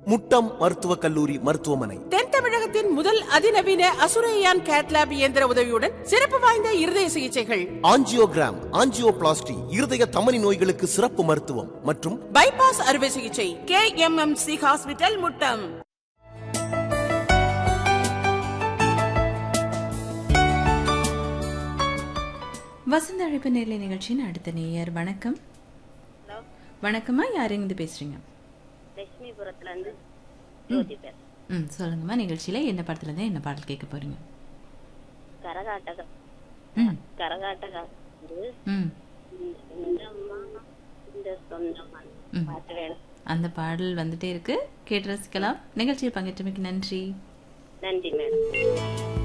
முட்டம் மருத்துவக் கல்லூரி மருத்துவமனை தென் தமிழகத்தின் முதல் அதிநவீன அசுரையான் கேட்லாப் இயந்திர உதவியுடன் சிறப்பு வாய்ந்த இருதய சிகிச்சைகள் ஆஞ்சியோகிராம் ஆஞ்சியோபிளாஸ்டி இருதய தமனி நோய்களுக்கு சிறப்பு மருத்துவம் மற்றும் பைபாஸ் அறுவை சிகிச்சை K M M C hospital Muttam Vasantha அழைப்பு நேரலை நிகழ்ச்சியின் அடுத்த நேயர் வணக்கம் ஹலோ வணக்கம்மா யார் எங்கிருந்து பேசுறீங்க லட்சுமிபுரத்துல இருந்து ஜோதி பேர் ம் சொல்லுங்கம்மா நிகழ்ச்சியில என்ன படத்துல இருந்து என்ன பாடல் கேட்க போறீங்க கரகாட்டக ம் கரகாட்டக வந்து ம் இந்த சொந்தமா இந்த சொந்தமா ம். பாட்டு வேணும் அந்த பாடல் வந்துட்டே இருக்கு கேட்டு ரசிக்கலாம் நிகழ்ச்சியில் பங்கேற்றமைக்கு நன்றி நன்றி மேடம்